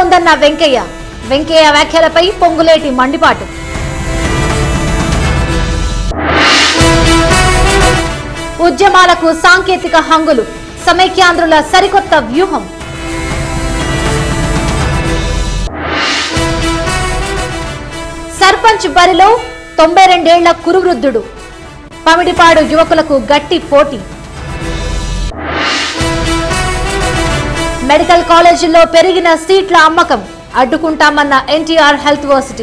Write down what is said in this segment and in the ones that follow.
పడుతోందన్న వెంకయ్య వెంకయ్య వ్యాఖ్యలపై పొంగులేటి మండిపాటు ఉద్యమాలకు సాంకేతిక హంగులు సమైక్యాంధ్రుల సరికొత్త వ్యూహం సర్పంచ్ బరిలో తొంభై రెండేళ్ల కురువృద్ధుడు పమిడిపాడు యువకులకు గట్టి పోటీ మెడికల్ కాలేజీల్లో పెరిగిన సీట్ల అమ్మకం అడ్డుకుంటామన్న ఎన్టీఆర్ హెల్త్ వర్సిటీ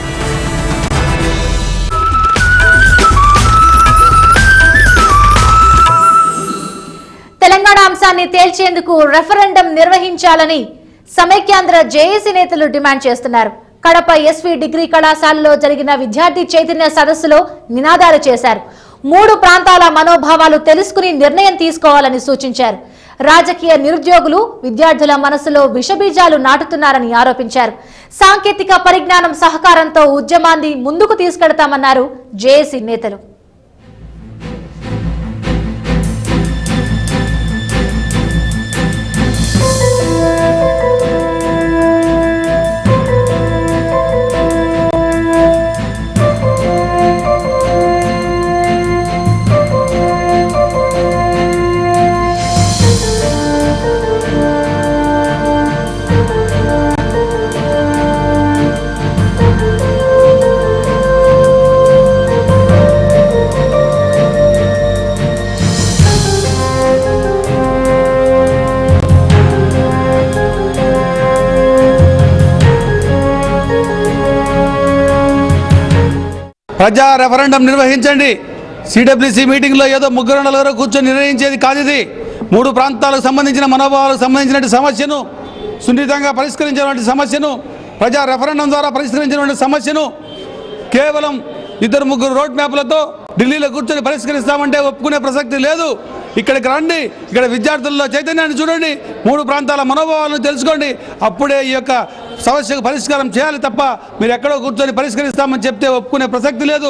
తెలంగాణ అంశాన్ని తేల్చేందుకు రెఫరెండం నిర్వహించాలని సమైక్యాంధ్ర జేఏసీ నేతలు డిమాండ్ చేస్తున్నారు కడప ఎస్వి డిగ్రీ కళాశాలలో జరిగిన విద్యార్థి చైతన్య సదస్సులో నినాదాలు చేశారు మూడు ప్రాంతాల మనోభావాలు తెలుసుకుని నిర్ణయం తీసుకోవాలని సూచించారు రాజకీయ నిరుద్యోగులు విద్యార్థుల మనసులో విషబీజాలు నాటుతున్నారని ఆరోపించారు సాంకేతిక పరిజ్ఞానం సహకారంతో ఉద్యమాన్ని ముందుకు తీసుకెడతామన్నారు జేఏసీ నేతలు ప్రజా రెఫరెండం నిర్వహించండి సిడబ్ల్యూసి మీటింగ్లో ఏదో ముగ్గురు నలుగురు కూర్చొని నిర్ణయించేది కాదు ఇది మూడు ప్రాంతాలకు సంబంధించిన మనోభావాలకు సంబంధించిన సమస్యను సున్నితంగా పరిష్కరించినటువంటి సమస్యను ప్రజా రెఫరెండం ద్వారా పరిష్కరించినటువంటి సమస్యను కేవలం ఇద్దరు ముగ్గురు రోడ్ మ్యాప్లతో ఢిల్లీలో కూర్చొని పరిష్కరిస్తామంటే ఒప్పుకునే ప్రసక్తి లేదు ఇక్కడికి రండి ఇక్కడ విద్యార్థుల్లో చైతన్యాన్ని చూడండి మూడు ప్రాంతాల మనోభావాలను తెలుసుకోండి అప్పుడే ఈ యొక్క సమస్యకు పరిష్కారం చేయాలి తప్ప మీరు ఎక్కడో కూర్చొని పరిష్కరిస్తామని చెప్తే ఒప్పుకునే ప్రసక్తి లేదు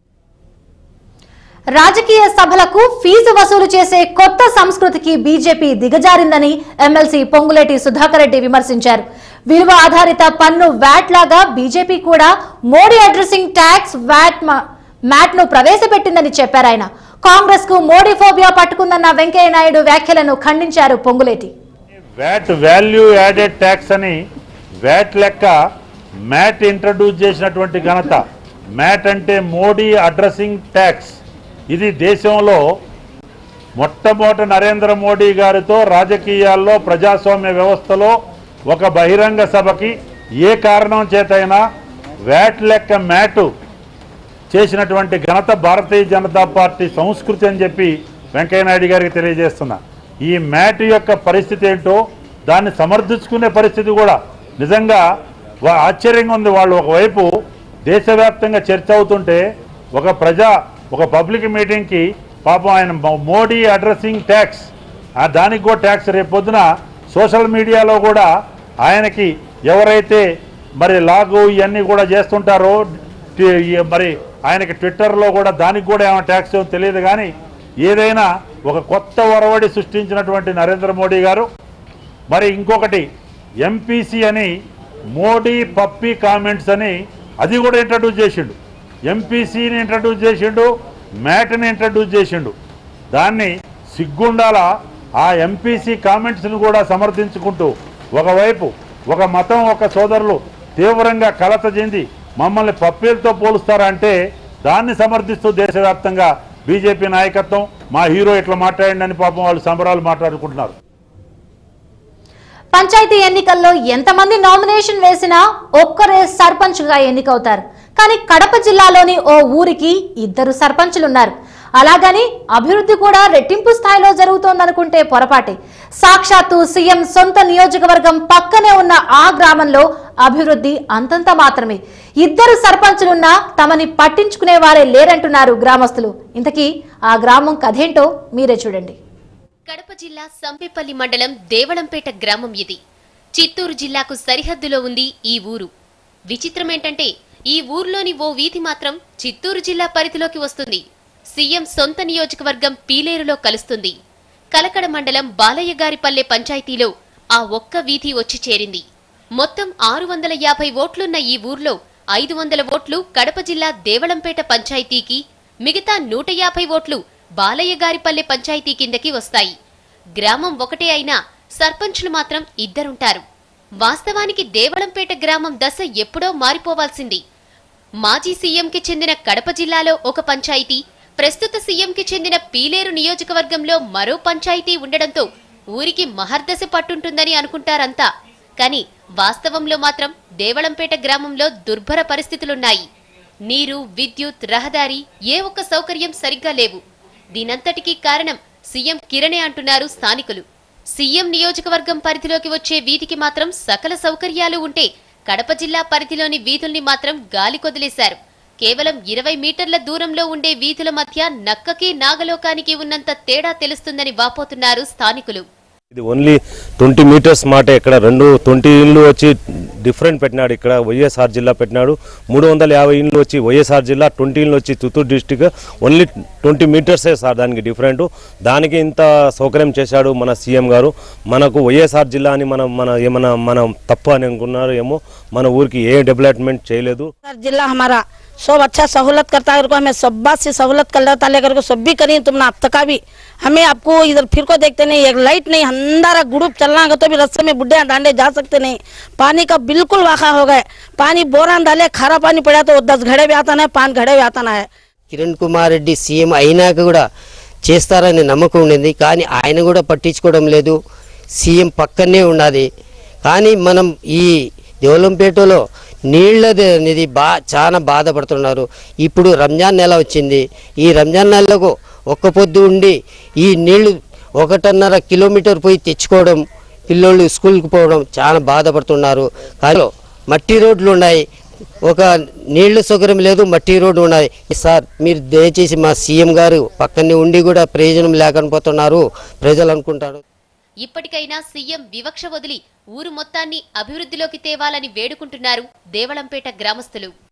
రాజకీయ సభలకు ఫీజు వసూలు చేసే కొత్త సంస్కృతికి బీజేపీ దిగజారిందని ఎమ్మెల్సీ పొంగులేటి సుధాకర్ రెడ్డి విమర్శించారు విలువ ఆధారిత పన్ను వ్యాట్ లాగా బీజేపీ కూడా Modi addressing tax VAT MAT ను ప్రవేశపెట్టిందని చెప్పారు ఆయన కాంగ్రెస్ కు మోడీ ఫోబియా పట్టుకుందన్న వెంకయ్య నాయుడు వ్యాఖ్యలను ఖండించారు Ponguleti VAT value added tax అని వ్యాట్ లెక్క మ్యాట్ ఇంట్రడ్యూస్ చేసినటువంటి ఘనత మ్యాట్ అంటే మోడీ అడ్రసింగ్ ట్యాక్స్ ఇది దేశంలో మొట్టమొదటి నరేంద్ర మోడీ గారితో రాజకీయాల్లో ప్రజాస్వామ్య వ్యవస్థలో ఒక బహిరంగ సభకి ఏ కారణం చేతైనా వ్యాట్ లెక్క మ్యాటు చేసినటువంటి ఘనత భారతీయ జనతా పార్టీ సంస్కృతి అని చెప్పి వెంకయ్యనాయుడు గారికి తెలియజేస్తున్నా ఈ మ్యాట్ యొక్క పరిస్థితి ఏంటో దాన్ని సమర్థించుకునే పరిస్థితి కూడా నిజంగా వా- ఆశ్చర్యంగా ఉంది వాళ్ళు ఒకవైపు దేశవ్యాప్తంగా చర్చ అవుతుంటే ఒక ప్రజా ఒక పబ్లిక్ మీటింగ్కి పాపం ఆయన మో- మోడీ అడ్రసింగ్ ట్యాక్స్ ఆ దానికి కూడా ట్యాక్స్ రేపు పొద్దున సోషల్ మీడియాలో కూడా ఆయనకి ఎవరైతే మరి లాగు ఇవన్నీ కూడా చేస్తుంటారో టి- ఈ- మరి ఆయనకి ట్విట్టర్లో కూడా దానికి కూడా ఏమైనా ట్యాక్స్ ఏమో తెలియదు కానీ ఏదైనా ఒక కొత్త ఒరవడి సృష్టించినటువంటి నరేంద్ర మోడీ గారు మరి ఇంకొకటి ఎంపీసీ అని మోడీ పప్పీ కామెంట్స్ అని అది కూడా ఇంట్రడ్యూస్ చేసిండు ఎంపీసీని ఇంట్రడ్యూస్ చేసిండు మ్యాట్ని ఇంట్రడ్యూస్ చేసిండు దాన్ని సిగ్గుండాల ఆ ఎంపీసీ కామెంట్స్ని కూడా సమర్థించుకుంటూ ఒకవైపు ఒక మతం ఒక సోదరులు తీవ్రంగా కలత చెంది మమ్మల్ని పప్పీలతో పోలుస్తారంటే దాన్ని సమర్థిస్తూ దేశవ్యాప్తంగా బీజేపీ నాయకత్వం మా హీరో ఇట్లా మాట్లాడిండని పాపం వాళ్ళు సంబరాలు మాట్లాడుకుంటున్నారు పంచాయతీ ఎన్నికల్లో ఎంతమంది నామినేషన్ వేసినా ఒక్కరే సర్పంచ్ గా ఎన్నికవుతారు కానీ కడప జిల్లాలోని ఓ ఊరికి ఇద్దరు సర్పంచులున్నారు అలాగని అభివృద్ధి కూడా రెట్టింపు స్థాయిలో జరుగుతోందనుకుంటే పొరపాటే సాక్షాత్తు సీఎం సొంత నియోజకవర్గం పక్కనే ఉన్న ఆ గ్రామంలో అభివృద్ధి అంతంత మాత్రమే ఇద్దరు సర్పంచులున్నా తమని పట్టించుకునే వారే లేరంటున్నారు గ్రామస్తులు ఇంతకీ ఆ గ్రామం కథేంటో మీరే చూడండి కడప జిల్లా సంపేపల్లి మండలం దేవళంపేట గ్రామం ఇది చిత్తూరు జిల్లాకు సరిహద్దులో ఉంది ఈ ఊరు విచిత్రమేంటంటే ఈ ఊర్లోని ఓ వీధి మాత్రం చిత్తూరు జిల్లా పరిధిలోకి వస్తుంది సీఎం సొంత నియోజకవర్గం పీలేరులో కలుస్తుంది కలకడ మండలం బాలయ్య గారిపల్లె పంచాయతీలో ఆ ఒక్క వీధి వచ్చి చేరింది మొత్తం ఆరు వందల యాభై ఓట్లున్న ఈ ఊర్లో ఐదు వందల ఓట్లు కడప జిల్లా దేవళంపేట పంచాయతీకి మిగతా నూట యాభై ఓట్లు బాలయ్య గారిపల్లె పంచాయతీ కిందకి వస్తాయి గ్రామం ఒకటే అయినా సర్పంచ్లు మాత్రం ఇద్దరుంటారు వాస్తవానికి దేవళంపేట గ్రామం దశ ఎప్పుడో మారిపోవాల్సింది మాజీ సీఎంకి చెందిన కడప జిల్లాలో ఒక పంచాయతీ ప్రస్తుత సీఎంకి చెందిన పీలేరు నియోజకవర్గంలో మరో పంచాయతీ ఉండడంతో ఊరికి మహర్దశ పట్టుంటుందని అనుకుంటారంతా కానీ వాస్తవంలో మాత్రం దేవళంపేట గ్రామంలో దుర్భర పరిస్థితులున్నాయి నీరు విద్యుత్ రహదారి ఏ ఒక్క సౌకర్యం సరిగ్గా లేవు దీనంతటికీ కారణం సీఎం కిరణే అంటున్నారు స్థానికులు సీఎం నియోజకవర్గం పరిధిలోకి వచ్చే వీధికి మాత్రం సకల సౌకర్యాలు ఉంటే కడప జిల్లా పరిధిలోని వీధుల్ని మాత్రం గాలి కొదిలేశారు కేవలం ఇరవై మీటర్ల దూరంలో ఉండే వీధుల మధ్య నక్కకి నాగలోకానికి ఉన్నంత తేడా తెలుస్తుందని వాపోతున్నారు స్థానికులు ఇది ఓన్లీ ట్వంటీ మీటర్స్ మాట ఇక్కడ రెండు ట్వంటీ ఇళ్ళు వచ్చి డిఫరెంట్ పెట్టినాడు ఇక్కడ వైఎస్ఆర్ జిల్లా పెట్టినాడు మూడు వందల యాభై ఇళ్ళు వచ్చి వైఎస్ఆర్ జిల్లా ట్వంటీ ఇళ్ళు వచ్చి చిత్తూరు డిస్టిక్ ఓన్లీ ట్వంటీ మీటర్సే సార్ దానికి డిఫరెంట్ దానికి ఇంత సౌకర్యం చేశాడు మన సీఎం గారు మనకు వైఎస్ఆర్ జిల్లా అని మనం మన ఏమన్నా మనం తప్పు అని అనుకున్నారు ఏమో మన ఊరికి ఏ డెవలప్మెంట్ చేయలేదు सर जिला हमारा सब अच्छा सहूलत करता है हमें सब बात से सहूलत कर लेता लेकर के सब भी करी तुमने अब तक भी हमें आपको इधर फिर को देखते नहीं एक लाइट नहीं अंधारा ग्रुप चलना है तो भी रास्ते में बुढ़े डांडे जा सकते नहीं पानी का बिल्कुल वाखा हो गए पानी बोरान डाले खारा पानी पड़ा तो दस घड़े भी आता है पाँच घड़े भी आता है కిరణ్ కుమార్ రెడ్డి సీఎం అయినాక కూడా చేస్తారనే నమ్మకం ఉండింది కానీ ఆయన కూడా పట్టించుకోవడం లేదు సీఎం పక్కనే ఉన్నది కానీ మనం ఈ దేవలంపేటలో నీళ్ళది అనేది బా చాలా బాధపడుతున్నారు ఇప్పుడు రంజాన్ నెల వచ్చింది ఈ రంజాన్ నెలకు ఒక్క పొద్దు ఉండి ఈ నీళ్లు ఒకటిన్నర కిలోమీటర్ పోయి తెచ్చుకోవడం పిల్లోళ్ళు స్కూల్కి పోవడం చాలా బాధపడుతున్నారు కానీ మట్టి రోడ్లు ఉన్నాయి ఒక నీళ్ల సౌకర్యం లేదు మట్టి రోడ్డు ఉన్నది సార్ మీరు దయచేసి మా సీఎం గారు పక్కనే ఉండి కూడా ప్రయోజనం లేకపోతున్నారు ప్రజలు అనుకుంటారు ఇప్పటికైనా సీఎం వివక్ష వదిలి ఊరు మొత్తాన్ని అభివృద్ధిలోకి తేవాలని వేడుకుంటున్నారు దేవళంపేట గ్రామస్తులు